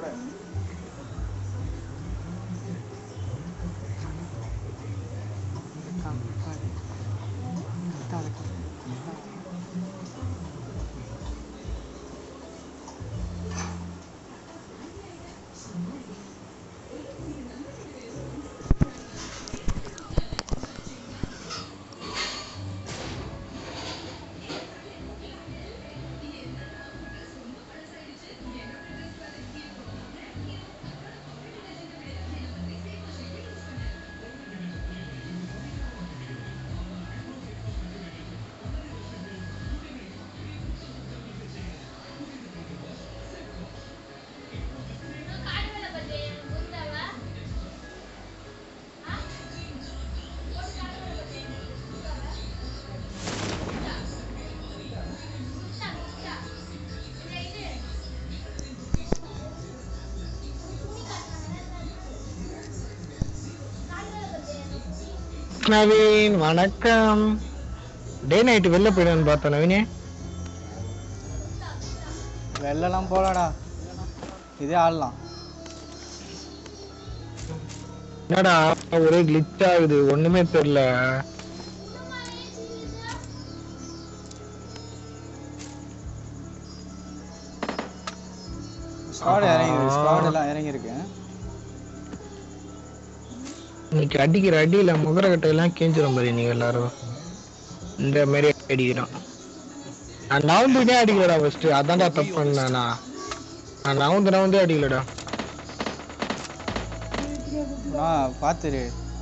நவீன் வணக்கம் day night வெளில போயிடுன்னு பார்த்தேன் நவீனே வெளிலலாம் போகலடா இதே ஆடலாம் என்னடா ஒரே கிளிச் ஆகுது ஒண்ணுமே தெரியல ஸ்குவாட் ஆஹா. இறங்கி ஸ்குவாட் எல்லாம் இறங்கியிருக்கு இன்னைக்கு அடிக்கிற அடியில முகரக்கட்டை எல்லாம் கேஞ்சிரும் பாரு நீங்க எல்லாரும் இந்த மாதிரி அடிக்கிறோம் நான் நவுந்துனே அடிக்கலடா ஃபர்ஸ்ட் அதான்டா தப்பு பண்ணேன் நான் நான் நவுந்து நவுந்தே அடிக்கலடா ஆ பார்த்துரு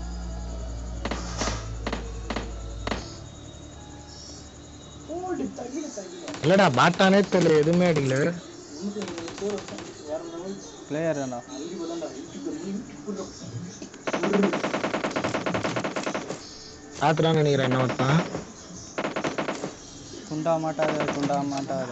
இல்லடா பாட்டானே தெரியல எதுவுமே அடிக்கல பிளேயர் தான்டா பாத்துறான்னு நினைக்கிறேன் என்ன ஒருத்தன் துண்டா மாட்டாத துண்டா மாட்டாத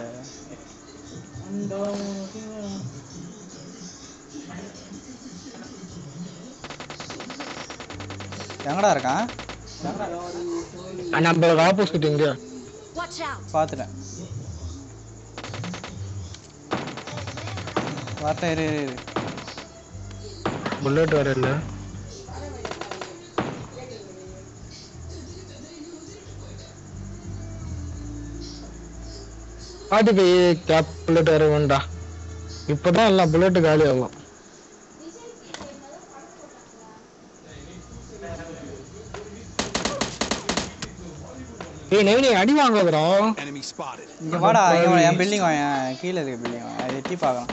எங்கடா இருக்கான் நம்மளுக்கு ஆப்போசிட் இங்க Watch out! பார்த்துட்டேன் வரட்ட இரு இரு, இரு புல்லட் வர இல்ல பாத்து போய் கேப் புல்லட் வர வேண்டாம் இப்பதான் எல்லாம் புல்லட் காலி ஆகும் ஏய் நவீனி அடி வாங்குறோம் Enemy spotted. இங்க வாடா இங்க வா, என் பில்டிங் வாங்க கீழே இருக்க பில்டிங் வாங்க அதை எட்டி பார்க்கலாம்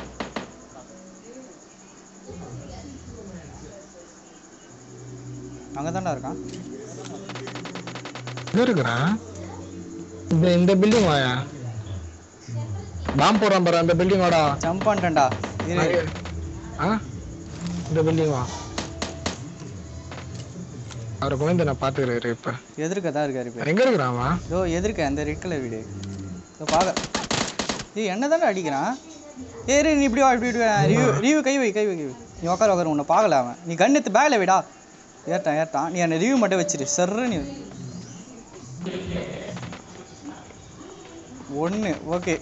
அங்கே தான்டா இருக்கான் எங்க இருக்கிறான் இந்த இந்த பில்டிங் வாயா பாம் போடுறான் பாரு அந்த பில்டிங் வாடா ஜம்ப் பண்ணிட்டேன்டா இரு ஆ இந்த பில்டிங் வா அவரை கொண்டு வந்து நான் பாத்துக்கிறேன் இப்ப எதிர்க்க தான் இருக்காரு இப்போ எங்க இருக்கிறான் அவன்? இதோ எதிர்க்க அந்த ரெட் கலர் வீடு இதோ பார்க்க ஏய் என்ன தானே அடிக்கிறான் ஏய் இரு, நீ இப்படி வா இப்படி இப்படி வா ரிவ்யூ ரிவ்யூ கை வை கை வை கை வை நீ உட்கார உட்கார உன்னை பார்க்கல அவன் நீ கன் எடுத்து பேக்கில் விடா ஏற்றான் ஏற்றான் நீ அந்த ரிவ்யூ மட்டும் வச்சிரு சர்ரு நீ ஒன்று ஓகே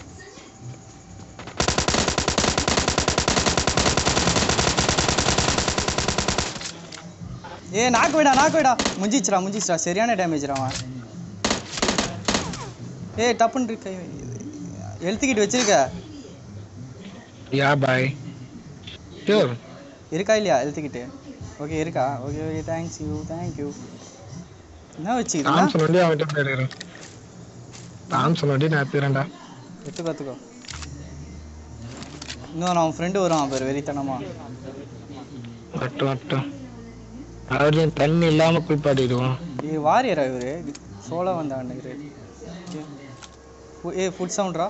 ஏ நாக்கு விடா நாக்கு விடா முஞ்சிச்சுடா முஞ்சிச்சுடா சரியான டேமேஜ்டா அவன் ஏய் டப்புன்னு இருக்கு கை வை. எழுத்துக்கிட்டு வச்சிருக்க யா பாய் ஷூர் இருக்கா இல்லையா எழுத்துக்கிட்டு ஓகே இருக்கா okay okay thanks you thank you என்ன வச்சுக்கிறா தாம்சன் வண்டி அவன்கிட்ட போயிருக்கிறேன் தாம்சன் வண்டி நான் எடுத்துக்கிறேன்டா எடுத்துக்கோ எடுத்துக்கோ இன்னும் அவன் ஃப்ரெண்டு வருவான் பாரு வெறித்தனமா வட்டும் வட்டும் அதாவது தண்ணி இல்லாம குளிப்பாட்டிடுவோம் இது வாரியரா இவரு சோலா வந்தாங்க ஏ ஃபுட் சவுண்ட்ரா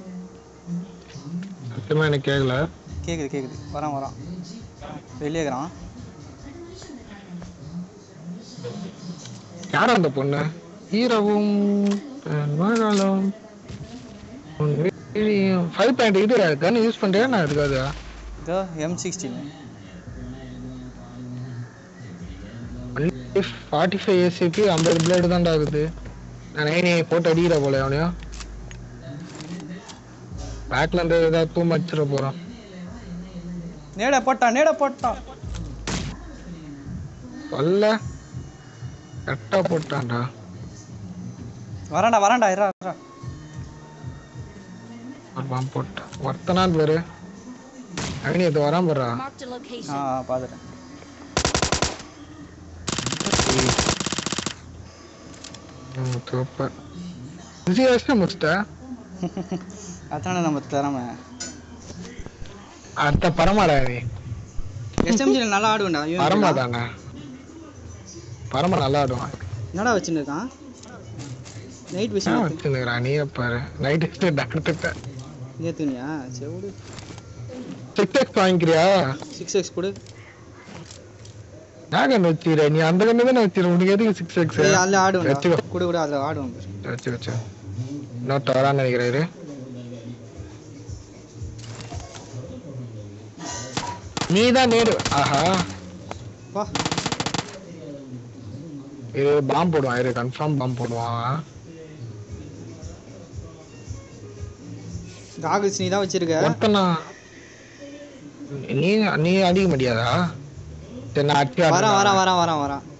சத்தியமா எனக்கு கேட்கல கேக்குது கேக்குது வரான் வரான் வெளியே இருக்கிறான் யார் அந்த பொண்ணு ஈரவும் மகாலம் ஃபைவ் பாயிண்ட் இது கன் யூஸ் பண்றியா நான் இருக்காது இதோ M sixteen forty five ACP ஐம்பது பிளேடு தான்டா ஆகுது நான் நீ போட்டு அடிக்கிற போல எவனையும் பேக்ல இருந்து ஏதாவது தூம் அடிச்சிட போறான் நேட போட்டான் நேட போட்டான் சொல்ல கரெக்டா போட்டான்டா வரான்டா வரான்டா இரா இரா ஒரு பாம்பு போட்டான் ஒருத்தனான் பேரு அவனி இது வராம போடுறா Marked a ஆ location. ஆ, பார்த்துட்டேன் ம் சூப்பர் இது வருஷம் முடிச்சிட்ட அதானே நம்ம திறமை அடுத்த பரமாடா நீ எஸ்எம்ஜியில் நல்லா ஆடுவேன்டா இவன் பரமா எப்படிடா? தானே பரமா நல்லா ஆடுவான் என்னடா வச்சுன்னு இருக்கான் நைட் ஆ, விஷயம் வச்சுருக்கிறான் நீயே பாரு நைட்டு டாக்டர் ஏத்துனியா சரி விடு சிக்ஸ் எக்ஸ் வாங்கிக்கிறியா சிக்ஸ் எக்ஸ் கொடு நான் கண்ணு வச்சுக்கிற நீ அந்த கண்ணு தானே வச்சிரு உனக்கு எதுக்கு சிக்ஸ் எக்ஸ் ஏய் அதில் ஆடுவேன்டா வச்சுக்கோ கொடு கொடு அதில் ஆடுவேன் பாரு. வச்சு வச்சு இன்னொருத்த வரான்னு நினைக்கிறாரு நீ தான் நேரு ஆஹா வா இது பாம்பு போடுவான் இரு கன்ஃபார்ம் பாம்பு போடுவான் காகல்ஸ் நீ தான் வச்சிருக்க ஒருத்தனா நீ நீ அடிக்க முடியாதா சரி நான் அடிச்சு வரான் ஆடுறேன். வரான் வரான் வரான் வரான்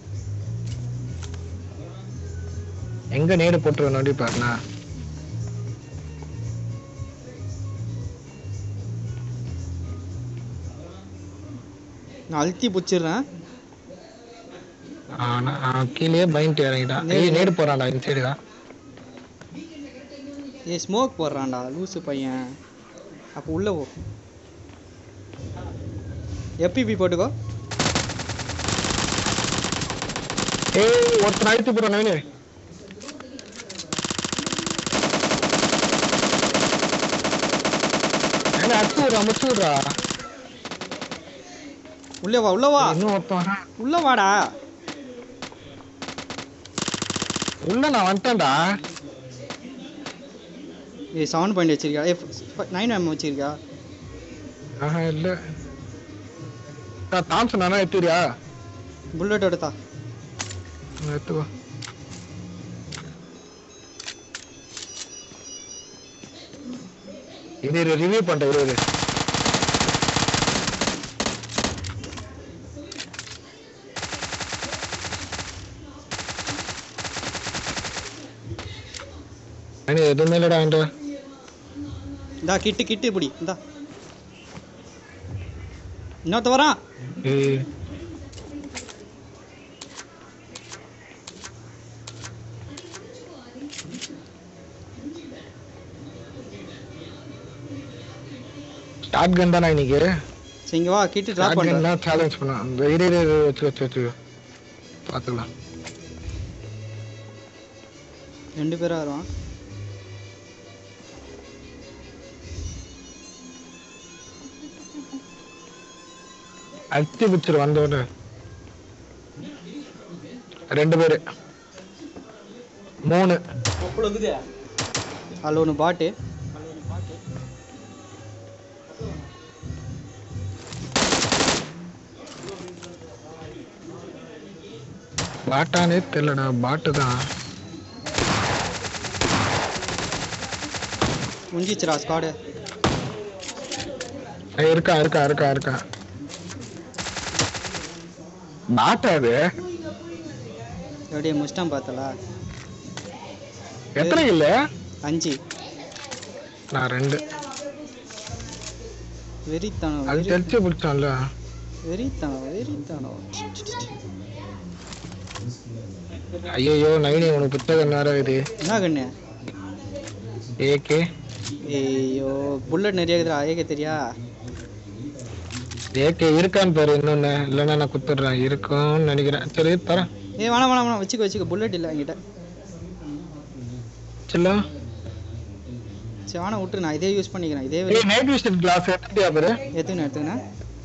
எங்க நேரு போட்டுருவேன் நோண்டி பாருண்ணா நான் அழுத்தி பிடிச்சிடுறேன் ஆனா அவன் கீழே பயந்துட்டு இறங்கிட்டான் ஏய் நேரு போறான்டா இந்த சைடுடா ஏ ஸ்மோக் போடுறான்டா லூசு பையன் அப்போ உள்ள போ எப்பிபி போட்டுக்கோ ஏய் ஒருத்தன் அழுத்தி போறான் நவீனு என்ன அடிச்சு விடுறா முடிச்சு விடுறா உள்ளே வா உள்ள வா இன்னும் ஒருத்தன் வரான். உள்ள வாடா உள்ள நான் வந்துட்டேன்டா ஏ செவன் பாயிண்ட் வச்சிருக்கியா ஏ நைன் எம் வச்சிருக்கியா ஆஹா இல்ல தாம்சன் ஆனா எடுத்துறியா புல்லட் எடுத்தா எடுத்துக்கோ இது ரிவ்யூ பண்ணிட்டேன் இரு இரு. அண்ணே, எதுவுமே இல்லடா என்கிட்ட இந்தா கிட்டு கிட்டு இப்படி இந்தா இன்னொருத்த வரான் ஏய் ஷார்ட் கன் தானே இன்னைக்கு சரி இங்க வா கிட்டு ட்ராப் ஷார்ட் கன் பண்ணுறேன் தான் சேலஞ்ச் பண்ணலாம் இந்த இரு இரு, இரு வச்சு வச்சு வச்சு பார்த்துக்கலாம் ரெண்டு பேரா வருவான் அடிச்சு பிடிச்சிரு வந்தோட ரெண்டு பேரு மூணு அதில் ஒன்று பாட்டு பாட்டானே தெரியலடா பாட்டு தான் முடிஞ்சிச்சுடா ஸ்காடு ஏய், இருக்கா இருக்கா இருக்கா இருக்கா பாட்டா அது எப்படியே முடிச்சிட்டான் பார்த்தலா எத்தனை இல்ல அஞ்சு நான் ரெண்டு வெறித்தனம் அது வெறி தெரிச்சு பிடிச்சான்ல வெறித்தனம் வெறித்தனம் ஐயோ நைனி உனக்கு புத்தகம் நேரம் இது என்ன கண்ணு ஏகே ஐயோ புல்லட் நிறைய இருக்குதுடா ஏகே தெரியா ஏகே இருக்கான்னு பாரு இன்னொன்னு இல்லைன்னா நான் குத்துடுறேன் இருக்கும்னு நினைக்கிறேன் சரி தரேன் ஏய் வேணாம் வேணாம் வேணாம் வச்சுக்க வச்சுக்க புல்லட் இல்லை என்கிட்ட சில்லா சரி வேணாம் விட்டுரு நான் இதே யூஸ் பண்ணிக்கிறேன் இதே ஏய் நைட் விஷன் கிளாஸ் எடுத்துட்டியா பாரு எடுத்துக்கணும் எடுத்துக்கண்ணே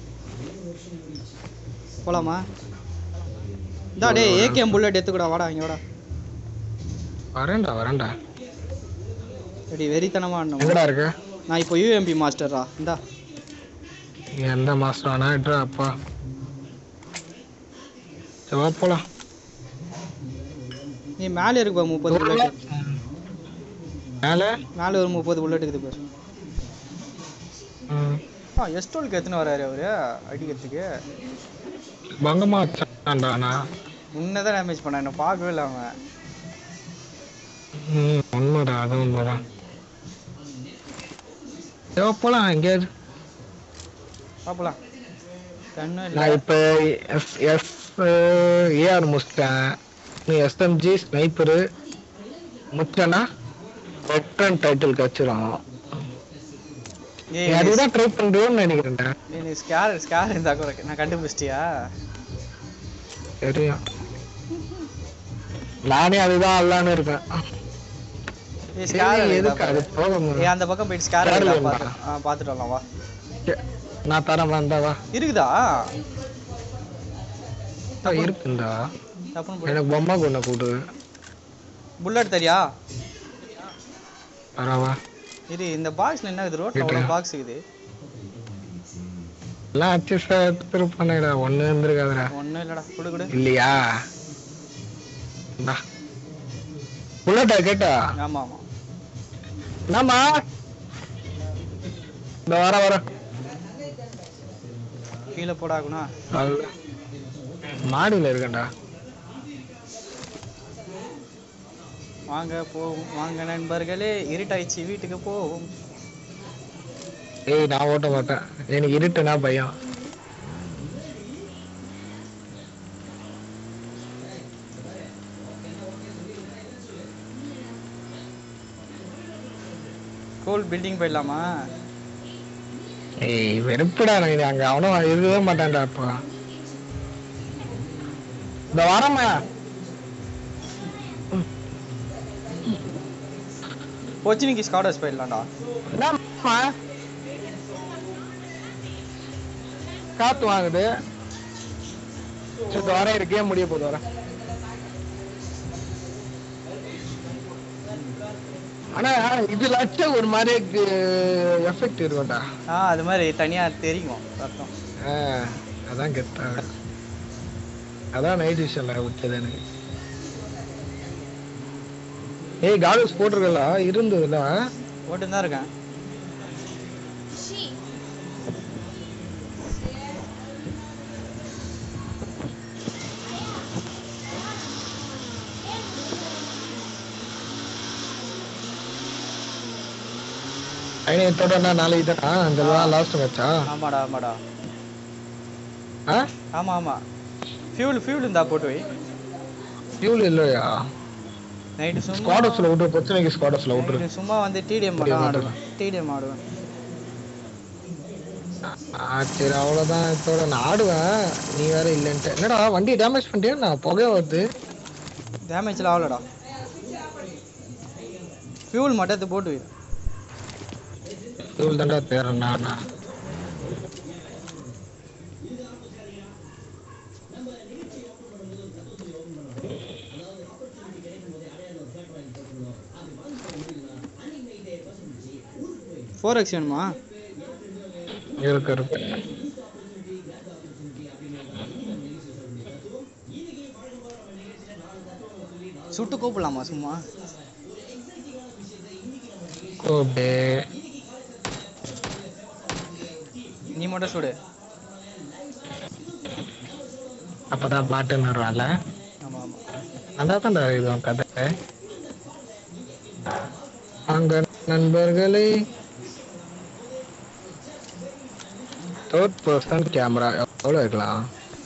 போலாமா இந்தா டேய் ஏகேஎம் புல்லட் எடுத்துக்கூடா வாடா இங்க வாடா வரேன்டா வரேன்டா ரெடி வெறித்தனமா ஆடணும் எங்கடா இருக்க நான் இப்போ யூஎம்பி மாஸ்டர்ரா இந்தா நீ எந்த மாசம் ஆனா எடுறா அப்பா சரி வா போலாம் நீ மேலே இருக்கு பாரு முப்பது புல்லட் மேல மேலே ஒரு முப்பது புல்லட் இருக்குது பாரு ம். ஆ எஸ்டோலுக்கு எத்தனை வராரு அவரு அடிக்கிறதுக்கு பங்கமா வச்சான்டாண்ணா உன்னதான் டேமேஜ் பண்ண என்ன பார்க்கவே இல்லை அவன் ம் உண்மைதான் அது உண்மைதான் ஏதோ போலாம் எங்கேயாவது பார்ப்பலாம் கண்ணும் இல்லை நான் இப்போ எஸ் எஸ் ஏஆர் முடிச்சிட்டேன் நீ எஸ்எம்ஜி ஸ்னைப்பரு முடிச்சேன்னா வெட்ரன் டைட்டில் கச்சிரும் ஏய் நீ அதுதான் ட்ரை பண்ணுறியோன்னு நினைக்கிறேன்டா நீ நீ ஸ்கேர் ஸ்கேர் இருந்தா கூட நான் கண்டுபிடிச்சிட்டியா தெரியும் நானே அதுதான் அல்லான்னு இருக்கேன் ஏய் சரி, ஸ்கேர் எதுக்கு அது போக ஏய் அந்த பக்கம் போயிட்டு ஸ்கேர் Scar இருக்கா வேணுமா? பார்த்து ஆ பார்த்துட்டு வரலாம் வா நான் தரேன் வந்தாவா இருக்குதா இருக்குண்டா தப்புன்னு போடு எனக்கு பொம்மை கொண்டு கூடு புல்லட் தெரியா வரவா இது இந்த பாக்ஸ்ல என்ன இருக்குது ரோட்ல அவ்வளோ பாக்ஸ் இருக்குது எல்லாம் அட்ஜஸ்ட் எடுத்துருப்பானேடா ஒண்ணு இருந்திருக்காதுடா ஒன்றும் இல்லடா கொடு கொடு இல்லையா புல்லட்டா கேட்டா ஆமா ஆமா என்னம்மா இந்த வர வர கீழே போடாகுனா மாடியில இருக்கேன்டா வாங்க போவோம் வாங்க நண்பர்களே இருட்டாயிடுச்சு வீட்டுக்கு போவோம் ஏய் நான் ஓட்ட மாட்டேன் எனக்கு இருட்டுனா பயம் கோல் பில்டிங் போயிடலாமா ஏய் வெறுப்புடா எனக்கு அங்க அவனும் இருக்கவே மாட்டான்டா இப்போ இந்த வரமா கொச்சினிக்கு ஸ்காடர்ஸ் போயிடலாம்டா என்னம்மா காத்து வாங்குது சரி, இந்த வர இருக்கே முடிய போகுது வர ஆனா இது லட்சம் ஒரு மாதிரி எஃபெக்ட் இருக்கும்டா ஆ அது மாதிரி தனியா தெரியும் அர்த்தம் ஆ, அதான் கெத்தா அதான் நைட் விஷயம்ல விட்டது எனக்கு ஏய் காலஸ் போட்டிருக்கல இருந்ததுல போட்டு தான் இருக்கேன் ஐநூத்தோட நாளைக்கு தானா இந்த லாஸ்ட் மேட்சா ஆமாடா ஆமாடா ஆ ஆமா ஆமா ஃபியூல் ஃபியூல் இருந்தா போட்டு வை ஃபியூல் இல்லையா நைட்டு சும்மா ஸ்குவாடஸ்ல விட்டு பிரச்சனைக்கு ஸ்குவாடஸ்ல விட்டுரு நைட்டு சும்மா வந்து டிடிஎம் முடிய மட்டும் மாட்டேன். ஆடுவேன் டிடிஎம் ஆடுவேன் ஆ சரி அவ்வளவுதான் இதோட நான் ஆடுவேன் நீ வேற இல்லைன்ட்டு என்னடா வண்டி டேமேஜ் பண்ணிட்டியா நான் புகை வருது டேமேஜ்லாம் ஆகலடா ஃபியூல் மட்டும் எடுத்து போட்டு வை ஃபியூல் தான்டா தேர்றேன் நான் ஃபோர் எக்ஸ் வேணுமா இருக்கு இருக்கு சுட்டு கூப்பிடலாமா சும்மா கோபே நீ மட்டும் சுடு அப்பதான் பாட்டுன்னு வருவான்ல ஆமா ஆமா அதான் தான்டா இது உன் கதை அங்க நண்பர்களே தேர்ட் பர்சன் கேமரா எவ்வளோ இருக்கலாம்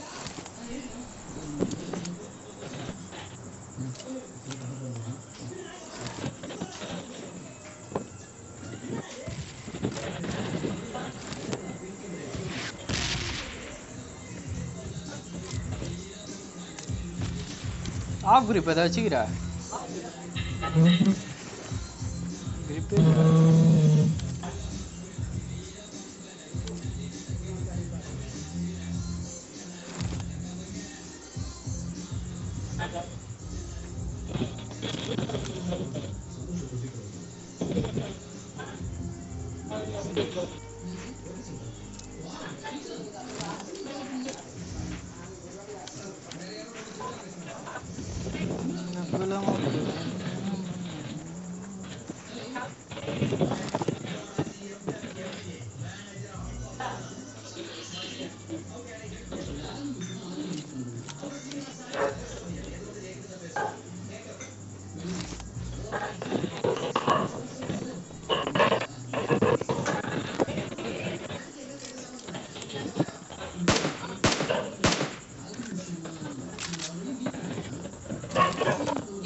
ஆஃப் grip ஏதாவது வச்சுக்கிறா grip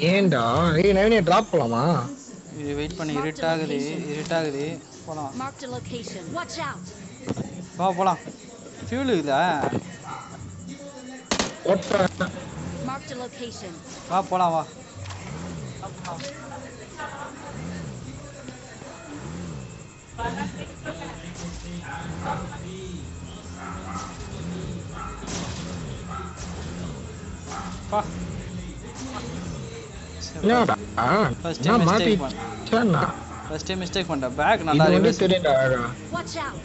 ஏன்டா ஏய் நவீனே டிராப் போலாமா இது வெயிட் பண்ணி இருட்டாகுது இருட்டாகுது போலாம் Marked a location. Watch out. வா போலாம் ஃபியூல் இருக்குதா ஓட்ட Marked a location. வா போலாம் வா வா என்னடா First நான் time மாத்தி mistake பண்ண. சேண்ணா ஃபர்ஸ்ட் டைம் மிஸ்டேக் பண்ணிட்டேன் பேக் இது நல்லா வந்து ரிவர்ஸ் தெரியும்டா அழகா. Watch out.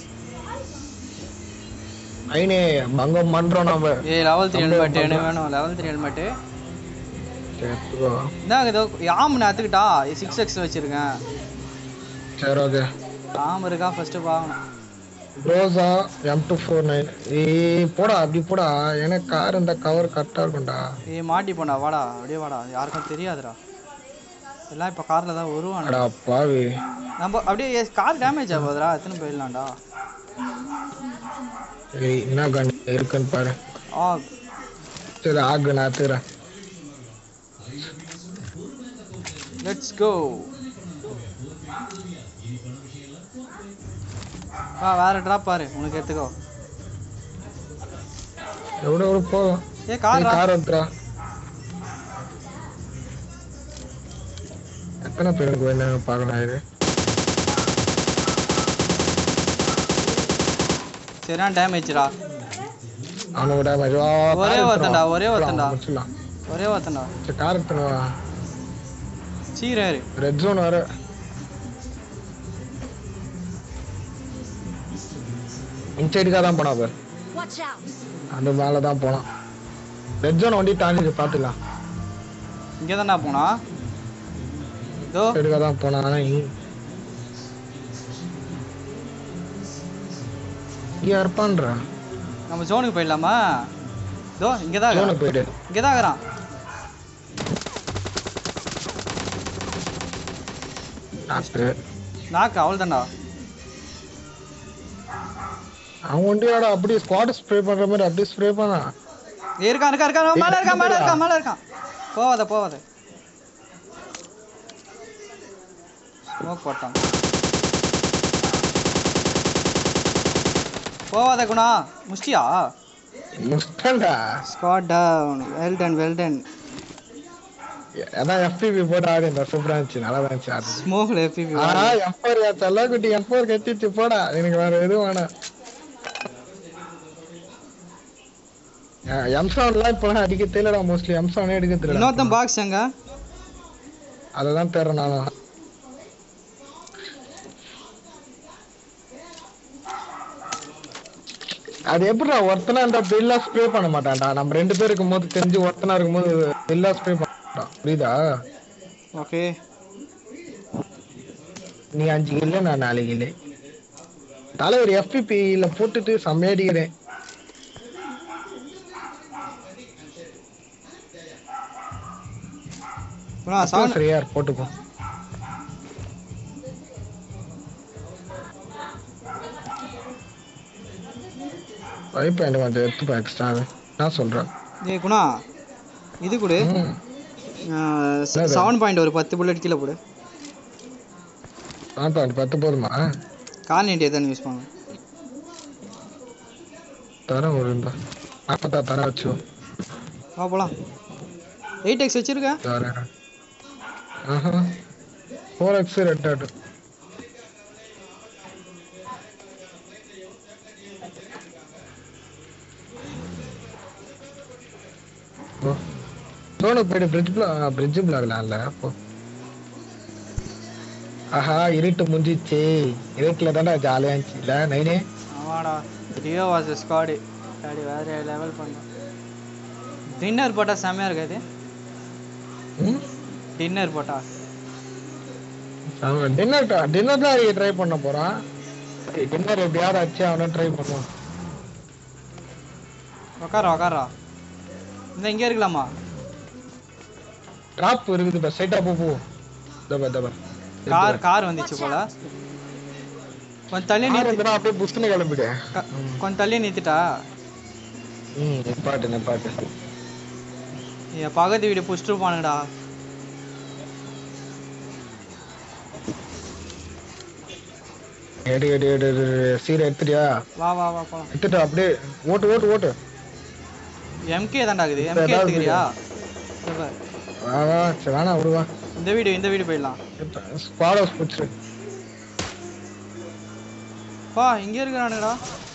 பங்கம் பண்றோம் நம்ம ஏய் லெவல் த்ரீ நம்ம ஹெல்மெட் எனக்கு பண்றோம். வேணும் லெவல் த்ரீ ஹெல்மெட்டு சரி, எடுத்துக்கோ. இந்தாங்க இதோ ஆம் நான் எடுத்துக்கிட்டா சிக்ஸ் எக்ஸ் வச்சிருக்கேன் சரி ஓகே ஆம் இருக்கா ஃபர்ஸ்ட் பார்க்கணும் ரோசா எம் டூ ஃபோர் நைன் ஏய் போடா அப்படி போடா எனக்கு கார் இந்த கவர் கரெக்டா இருக்கும்டா ஏய் மாட்டி போண்டா வாடா அப்படியே வாடா யாருக்கும் தெரியாதுடா எல்லாம் இப்போ காரில் தான் வருவானு அடா பாவி நம்ம அப்படியே கார் டேமேஜ் ஆகாதுடா எத்தனை போயிடலாம்டா ஏய் என்ன கன் இருக்குன்னு பாரு ஆ சரி ஆகு நான் எடுத்துக்கிறேன் லெட்ஸ் கோ வா வேற ட்ராப் பாரு உனக்கு எடுத்துக்கோ எவ்வளோ எவ்வளோ போதும் ஏ கார் கார் எடுத்துறா எத்தனை பேருக்கு வேணும் பார்க்கலாம் இது சரியான டேமேஜ்டா அவனை விட மாதிரி வா, ஒரே car ஒருத்தன்டா, எடுத்துட்டு வா. ஒரே ஒருத்தன்டா. முடிச்சிடலாம் ஒரே ஒருத்தன்டா சரி கார் எடுத்துன்னு வா சீக்கிரம் இரு ரெட் ஜோன் வர இன்சைடுக்காக தான் போனா பாரு Watch out. அந்த மேலே தான் போனான் ரெட் ஜோன் வண்டி தாண்டி பார்த்துக்கலாம் இங்கே தான்டா போனா இதோ இன்சைடுக்காக தான் போனான் ஆனால் இங்க இங்கே இருப்பான்றா நம்ம ஜோனுக்கு போயிடலாமா இதோ இங்கே தான் ஜோனுக்கு போயிட்டு இங்கே தான் இருக்கிறான் டாக்டர் நாக்கு அவள் தான்டா அவன் வண்டியோட அப்படியே ஸ்குவாட் ஸ்ப்ரே பண்ற மாதிரி அப்படியே ஸ்ப்ரே பண்ணா இருக்கான் இருக்கான் இருக்கான் மேலே இருக்கான் மேலே இருக்கான் மேலே இருக்கான் போவாத போவாத ஸ்மோக் போட்டான் போவாத குணா முஷ்டியா முஸ்டன்டா ஸ்காட் டவுன் வெல் டன் வெல் டன் அதான் எஃபிபி போட்டு ஆடி இந்த சூப்பரா இருந்துச்சு நல்லா தான் இருந்துச்சு ஆடு ஸ்மோக்ல எஃபிபி ஆனா எஃப்ஆர் தள்ள குட்டி எஃப்ஆர் கத்திச்சு போடா எனக்கு வேற எதுவும் வேணாம் எம் செவன்லாம் இப்பெல்லாம் அடிக்க தெரியலடா மோஸ்ட்லி எம் செவனே எடுக்க தெரியல இன்னொருத்தன் பாக்ஸ் எங்க அததான் தேடுறேன் நானும் அது எப்படிடா ஒருத்தனா இருந்தா பில்லா ஸ்ப்ரே பண்ண மாட்டான்டா நம்ம ரெண்டு பேர் இருக்கும்போது தெரிஞ்சு ஒருத்தனா இருக்கும்போது பில்லா ஸ்ப்ரே பண்ணான் புரியுதா ஓகே நீ அஞ்சு கிலோ நான் நாலு கிலோ தலைவர் எஃபிபியில போட்டுட்டு செம்மையடிக்கிறேன் குணா சவுண்ட் சரியா போட்டுக்கோ வைப் எனக்கு கொஞ்சம் எடுத்துப்பா எக்ஸ்ட்ரா நான் சொல்றேன் ஏய் குணா இது கொடு ம். செவன் பாயிண்ட் ஒரு பத்து புல்லட் கீழே போடு ஆப்பா அது பத்து போதுமா கார்ன் இண்டியா தான் யூஸ் பண்ணு தரேன் ஒரு இருந்தா நாற்பத்தா தர வச்சு வா போலாம் எயிட் எக்ஸ் வச்சிருக்க தரேன் ஆஹா ஃபோர் எக்ஸ் ரெட் ஆட்டு தோணுக்கு போயிட்டு பிரிட்ஜ் பிரிட்ஜ் பிளாக்லாம்ல அப்போ ஆஹா இருட்டு முஞ்சிச்சு இருட்டுல தானே ஜாலியா இருந்துச்சு இல்ல நைனே ஆமாடா ரியோ வாஸ் ஸ்குவாடு அப்படி வேற லெவல் பண்ணோம் டின்னர் போட்டா செம்மையா இருக்காது ம் டின்னர் போட்டா டின்னர் டின்னர் தான் அடிக்க ட்ரை பண்ண போறான் டின்னர் எப்படியாவது அச்சு அவனும் ட்ரை பண்ணுவான் உக்காரா உக்காரா இந்த இங்கே இருக்கலாமா டிராப் இருக்குது பஸ் சைட்டா போ போ தபா தபா கார் கார் வந்துச்சு போல கொஞ்சம் தள்ளி கார் நிறுத்தி இருந்தா அப்படியே புஷ்னு கிளம்பிடு க- கொஞ்சம் தள்ளி நிறுத்திட்டா ம் நிப்பாட்டு நிப்பாட்டு என் பக்கத்து வீடு புஷ்ட்டு இருப்பானுங்கடா எடு எடு எடு எடு, எடு. சீரை எடுத்துட்டியா வா வா வா போலாம் எடுத்துட்டு அப்படியே ஓட்டு ஓட்டு ஓட்டு எம்கே தான்டா இருக்குது எம்கே ஏதாவது எடுத்துக்கிறியா இதோ பாரு. வா வா சரி வேணாம் விடுவா இந்த வீடு இந்த வீடு போயிடலாம் ஸ்குவாட் ஹவுஸ் பிடிச்சிரு பா இங்க இருக்கிறானுடா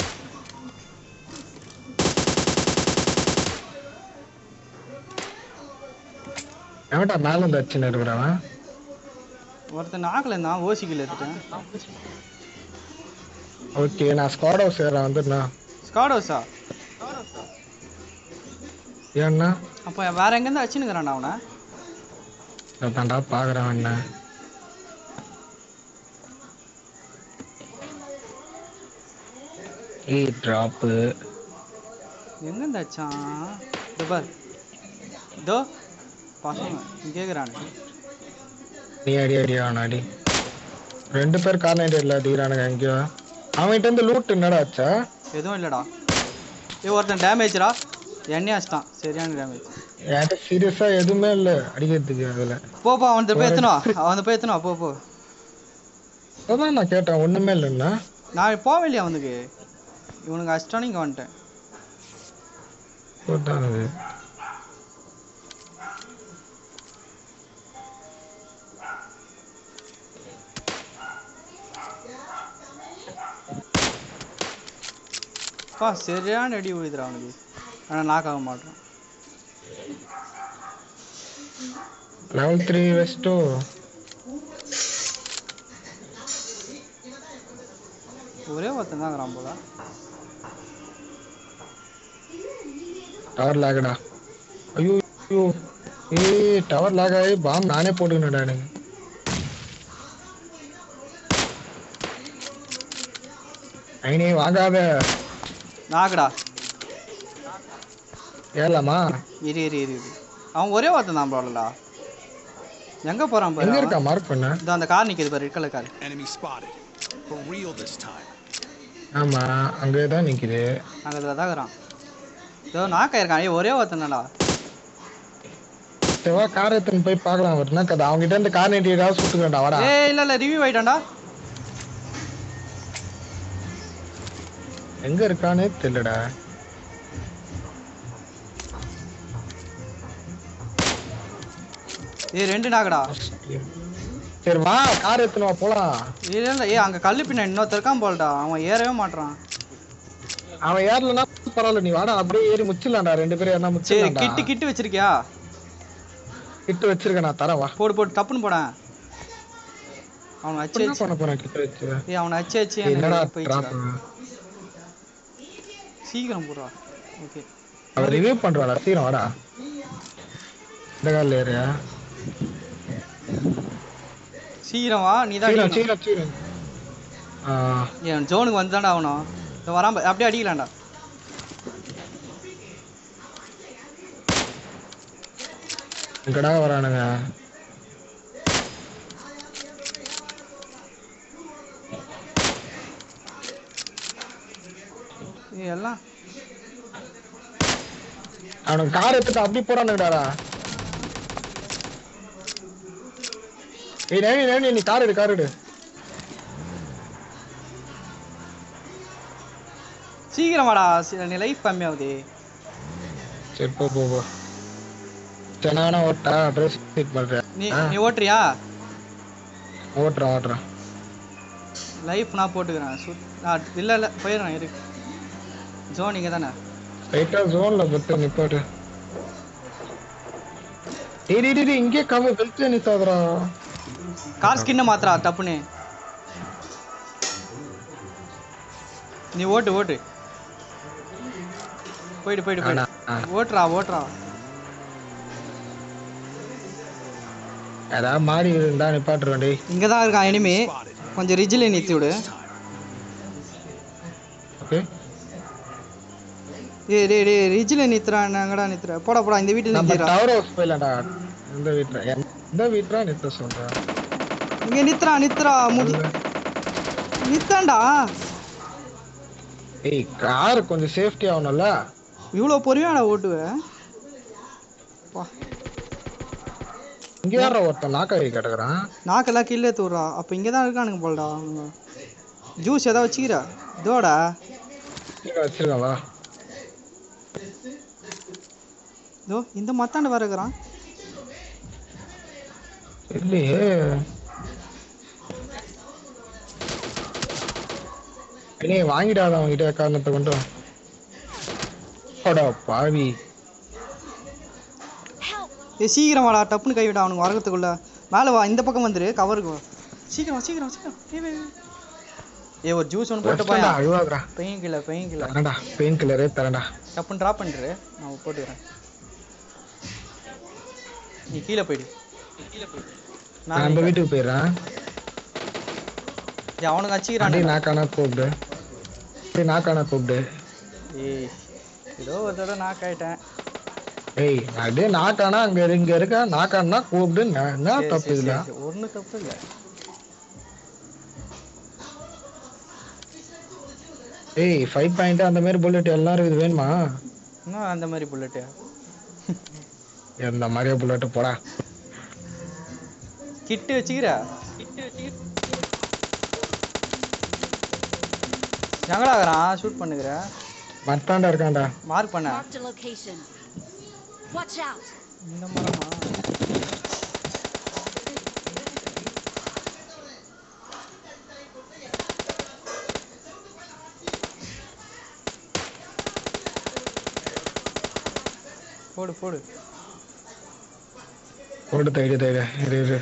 எவன்டா மேல இருந்து அச்சுன்னு இருக்கிறவன் ஒருத்தன் நாக்கில் இருந்தான் ஓசிக்கில் எடுத்துட்டேன் ஓகே நான் ஸ்குவாட் ஹவுஸ் ஏறேன் வந்துடுண்ணா ஸ்காட் ஹவுஸா ஏன்னா அப்போ வேற எங்கேருந்து வச்சுன்னுக்குறான்டா அவனை தாண்டா பாக்குறேன் என்ன ஏய் ட்ராப்பு எங்கேருந்து வச்சான் இதோ பார் இதோ பசங்க இங்க கேட்குறானு நீ அடி அடி அவன் அடி ரெண்டு பேர் கார்னேட்டர்ல அடிக்கிறானுங்க எங்கேயோ அவன்கிட்ட இருந்து லூட் என்னடா ஆச்சா எதுவும் இல்லைடா ஏ ஒருத்தன் டேமேஜ்டா எண்ணெய் அடிச்சிட்டான் சரியான டேமேஜ் என்கிட்ட சீரியஸா எதுவுமே இல்ல அடிக்கிறதுக்கு அதுல போ போ அவன் போய் எத்தணும் அவன் போய் எத்தணும் போ போ அதான் நான் கேட்டேன் ஒண்ணுமே இல்லைன்னா நான் போகலையே அவனுக்கு இவனுக்கு அடிச்சிட்டானு இங்கே வந்துட்டேன் போட்டான் அது பா சரியான அடி விழுதுடா அவனுக்கு ஆனால் நாக் ஆக மாட்டான் லெவல் த்ரீ வெஸ்டோ ஒரே ஒருத்தன் தான் இருக்கிறான் போல டவர் லாகடா ஐயோ ஐயோ ஏய் டவர் லாக் ஆகி பாம் நானே போட்டுக்கணும்டா எனக்கு ஐனே வாங்காத நாக்குடா ஏறலாமா இரு இரு இரு இரு அவன் ஒரே ஒருத்தன் தான் போலடா எங்கே போகிறான் பாரு எங்க அவன்? இருக்கா மார்க் பண்ண இதோ அந்த கார் நிற்கிது பாரு red colour car Enemy spotted. For real this time. ஆமா அங்கே தான் நிக்குது அங்கே இதில் தான் இருக்கிறான் இதோ நாக்காயிருக்கான் ஏய் ஒரே ஒருத்தனடா செவ்வா கார் எடுத்துன்னு போய் பார்க்கலாம் அவர் என்ன கதை அவங்க கிட்ட இருந்து கார் நீட்டி ஏதாவது சுட்டுக்கண்டா வாடா ஏய் இல்லை இல்லை ரிவ்யூ ஆயிட்டான்டா எங்க இருக்கானே தெரியலடா ஏய் ரெண்டு நாக்கடா சரி வா கார் எடுத்துன்னு வா போலாம் இல்லை இல்லை ஏய் அங்கே கல்லு பின்ன இன்னொருத்தர் இருக்கான் போலடா அவன் ஏறவே மாட்றான் அவன் ஏறலன்னா பரவாயில்ல நீ வாடா அப்படியே ஏறி முச்சிடலாம்டா ரெண்டு பேரும் ஏறினா சரி முச்சிடலாம்டா கிட்டு கிட்டு வச்சிருக்கியா கிட்ட வச்சிருக்கேன் நான் தரேன் வா போடு போடு டப்புன்னு போடேன் அவனை அச்சு என்ன அச்சு பண்ண போறேன் கிட்ட வச்சு ஏய் அவனை அச்சு அச்சு என்னடா எனக்கு போயிடுச்சுடா ட்ராப் சீக்கிரம் போடுறா ஓகே அவர் ரிவ்யூ பண்றாடா சீக்கிரம் வாடா இந்த காலில் ஏறியா சீக்கிரம் வா நீ தான் சீக்கிரம் அடிக்கணும். சீக்கிரம் சீக்கிரம் ஆ ஏன் ஜோனுக்கு வந்துதான்டா ஆகணும் இதோ வரான் பாரு. அப்படியே அடிக்கலாம்டா எங்கடா வரானுங்க ஏய் எல்லாம் அவனுக்கு கார் எடுத்துட்டு அப்படி போறானுங்கடாடா ஏய் நேனி நேனி நீ கார் எடு கார் எடு சீக்கிரம் வாடா சி- நீ லைஃப் கம்மியாகுது சரி போ போ போ சரி நான் வேணா ஓட்டா ட்ரெஸ் ஃபிட் பண்றேன் நீ ஆ. நீ ஓட்டுறியா ஓட்டுறேன் ஓட்டுறேன் லைஃப் நான் போட்டுக்கிறேன் சுத் நான் இல்லை இல்லை போயிடுறேன் இரு ஜோன் இங்கே தானே ஸ்ட்ரைட்டா ஜோன்ல பட்டு நிப்பாட்டு டேய் டேய் டேய், டேய் இங்கே கவ வெளிச்ச நித்தாதடா கார் ஸ்கின்னை மாத்துறா டப்புன்னு நீ ஓட்டு ஓட்டு போயிடு போயிடு போயிடு ஆனா, ஆ. ஓட்டுறா ஓட்டுறா ஏதாவது மாறி இருந்தா நிப்பாட்டுறேன் டேய் இங்கே தான் இருக்கான் எனிமி கொஞ்சம் ரிஜில் நிறுத்தி விடு ஓகே ஏய் டேய் டேய் ரிஜில் நிறுத்துறான் எங்கடா நிறுத்துற போடா போடா இந்த வீட்டில் நம்ம நிறுத்திடுறா டவர் ஹவுஸ் போயிடலாம்டா எந்த வீட்ல எந்த வீட்ல நிறுத்த சொல்றேன் இங்கே நிறுத்துறா நிறுத்துறா முடி நிறுத்தான்டா ஏய் கார் கொஞ்சம் சேஃப்டி ஆகணும்ல இவ்வளோ பொறுமையாடா ஓட்டுவேன் வா இங்க யார ஒருத்தன் நாக்காய் கிடக்குறான் நாக்கெல்லாம் கீழே தூடுறா அப்போ இங்கே தான் இருக்கானுங்க போலடா அவனுங்க ஜூஸ் ஏதாவது வச்சுக்கிறா இதோடா வச்சிருக்கேன் வா இதோ இந்த மத்தாண்ட வேற இருக்கிறான் இல்லையே இனி வாங்கிடாத அவன்கிட்ட காரணத்தை கொண்டு போடா பாவி Help! ஏய் சீக்கிரம் வாடா டப்புன்னு கைவிட அவனுக்கு வரதுக்குள்ள மேலே வா இந்த பக்கம் வந்துரு கவருக்கு வா சீக்கிரம் வா, சீக்கிரம் வா, சீக்கிரம் ஏய், ஏய், ஏய். ஏய் ஒரு ஜூஸ் ஒன்று போட்டு போயா அழுவாதுடா பெயின் கில்ல பெயின் கில்ல தரேன்டா பெயின் கில்லரே தரேன்டா டப்புன்னு ட்ராப் பண்ணிட்டு நான் போட்டுக்கிறேன் நீ கீழே போயிடு நான் நான் நம்ம வீட்டுக்கு போயிடுறேன் ஏய், அவனுக்கு அச்சிக்கிறான் அப்படியே நாக்கானா கூப்பிடு அப்படியே நாக்கானா கூப்பிடு ஏய் ஏதோ ஒரு தடவை நாக் ஆயிட்டேன் ஏய் அப்படியே நாக்கானா அங்க இரு- இங்க இருக்க நாக்கானா கூப்பிடு நான் என்ன தப்பு இதுல ஒன்றும் தப்பு இல்லை ஏய் ஃபைவ் பாயிண்ட் அந்த மாதிரி புல்லட் எல்லாரும் இது வேணுமா இன்னும் அந்த மாதிரி புல்லட்டு இந்த மாதிரியே புல்லட் போடா கிட்டு வச்சுக்கிற எங்கடாகிறான் ஷூட் பண்ணுகிற மத்தாண்டா இருக்கான்டா மார்க் பண்ண Marked a location. Watch out! இந்த மரமா போடு போடு போட்டு தைடு தைடு இரு இரு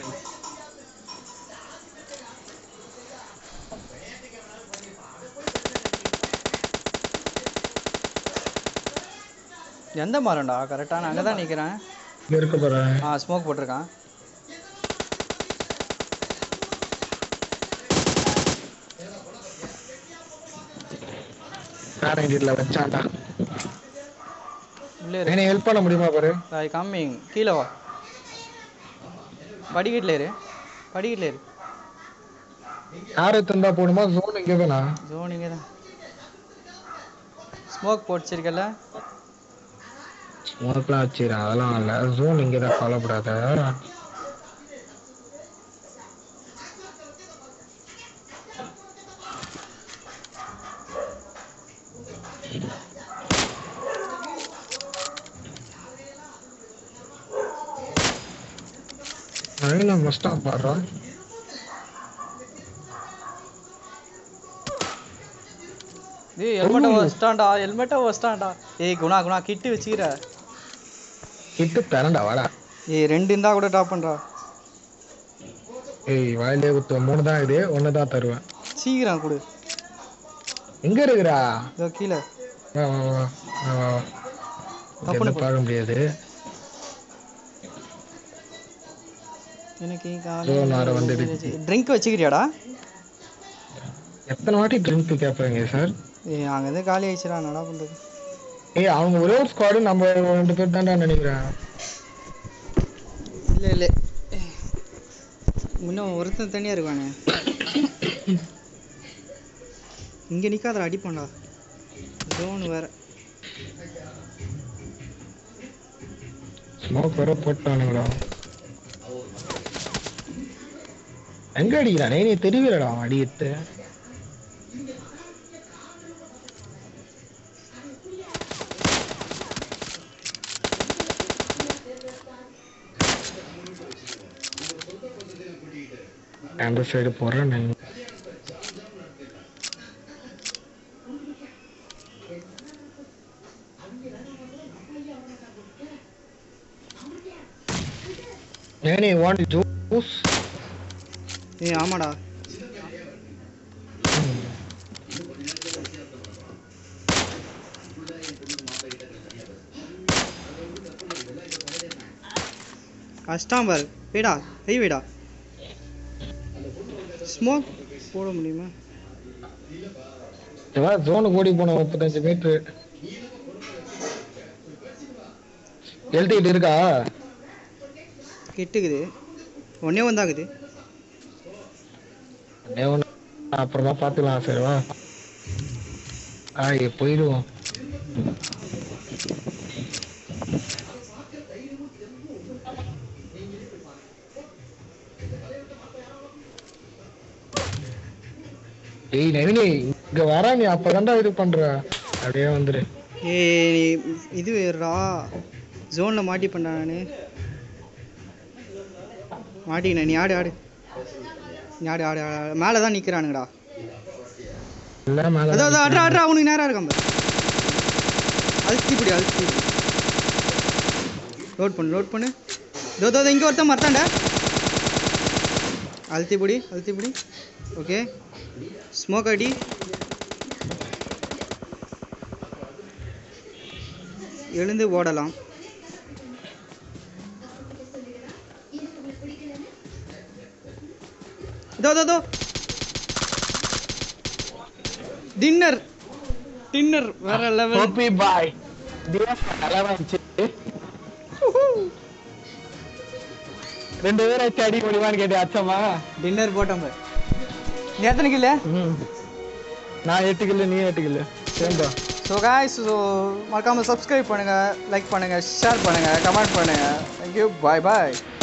எந்த மரம்டா கரெக்டாக நான் அங்கே தான் நிற்கிறேன் இங்க இருக்க போறேன் ஆ ஸ்மோக் போட்டிருக்கான் பேரண்டிட்ல வச்சான்டா உள்ளே இரு என்ன ஹெல்ப் பண்ண முடியுமா பாரு ஐ கம்மிங் கீழே வா படிக்கட்டில் இரு படிக்கட்டில் இரு யார் எடுத்திருந்தா போடுமா ஜோன் இங்கே தானா ஜோன் இங்கே தான் ஸ்மோக் போட்டுச்சிருக்கல உனக்குலாம் வச்சுக்கிறேன் அதெல்லாம் இல்ல ஜோன் இங்கே தான் கவலைப்படாத நவீன மஸ்டா பாடுறா ஏய் ஹெல்மெட்டை வச்சிட்டான்டா ஹெல்மெட்டை வச்சிட்டான்டா ஏய் குணா குணா கிட்டு வச்சுக்கிற கிட்டு தரேன்டா வாடா ஏய் ரெண்டு இருந்தா கூட டாப் பண்றா ஏய் வாயிலே குத்து மூணு தான் இது ஒன்று தான் தருவேன் சீக்கிரம் கொடு எங்க இருக்கிறா இதோ கீழே வா வா வா வா வா வா தப்புன்னு எதுவும் பார்க்க முடியாது எனக்கு Zone வேற வந்துடுச்சு. ட்ரிங்க் வச்சுக்கிறியாடா எத்தனை வாட்டி ட்ரிங்க் கேட்பாங்க சார் ஏய் அங்கேருந்து காலி ஆயிடுச்சுடா என்னடா பண்றது ஏய் அவங்க ஒரே ஒரு ஸ்குவாடு நம்ம ரெண்டு பேர் தான்டா நினைக்கிறேன் இல்லை இல்லை இன்னும் ஒருத்தன் தனியாக இருக்கானே இங்கே நிற்காதடா அடிப்பான்டா ஜோன் வேற ஸ்மோக் வேற போட்டானுங்களா எங்க அடிக்கிறானே நீ தெரியலடா அவன் அடிக்கிறது அந்த சைடு போறேன் நான் ஏனே வாண்ட் ஜூஸ் ஏய் ஆமாடா கஷ்டம் பாரு வைடா கை வைடா ஸ்மோக் போட முடியுமா இவன் ஜோனுக்கு ஓடி போன முப்பத்தஞ்சு மீட்ரு எழுதிக்கிட்டு இருக்கா கெட்டுக்குது ஒன்னே வந்தாக்குது ஒண்ணே ஒண்ணு. அப்புறமா பார்த்துக்கலாம் சரி வா ஆய் போயிடுவோம் டேய் நவீனி இங்க வர நீ அப்பதான்டா இது பண்ற அப்படியே வந்துரு ஏய் நீ இது வேறா ஜோனில் மாட்டிப்பேன்டா நான் மாட்டிக்கினேன் நீ ஆடு ஆடு நீ ஆடு ஆடு ஆடு மேலே தான் நிற்கிறானுங்கடா இல்ல மேல அதோ அதோ ஆடுறா ஆடுறா அவனுக்கு நேரம் இருக்கான் பாரு. அழுத்தி பிடி அழுத்தி லோட் பண்ணு லோட் பண்ணு இதோ இதோ இங்கே ஒருத்தன் மறத்தாண்டா அழுத்தி பிடி அழுத்தி பிடி ஓகே ஸ்மோக் அடி எழுந்து ஓடலாம் இதோ இதோ இதோ டின்னர் டின்னர் வேற லெவல் கோபி பாய் வந்துச்சு ரெண்டு பேரும் வச்சு அடி முடியுமான்னு கேட்டேன் அச்சம்மா டின்னர் போட்டோம் பாரு நீ எத்தனை கில்ல ம். நான் எட்டு கிலோ நீ எட்டு கிலோ சேர்ந்தா ஸோ காய்ஸ் ஸோ மறக்காமல் சப்ஸ்கிரைப் பண்ணுங்கள் லைக் பண்ணுங்கள் ஷேர் பண்ணுங்கள் கமெண்ட் பண்ணுங்கள் தேங்க்யூ பாய் பாய்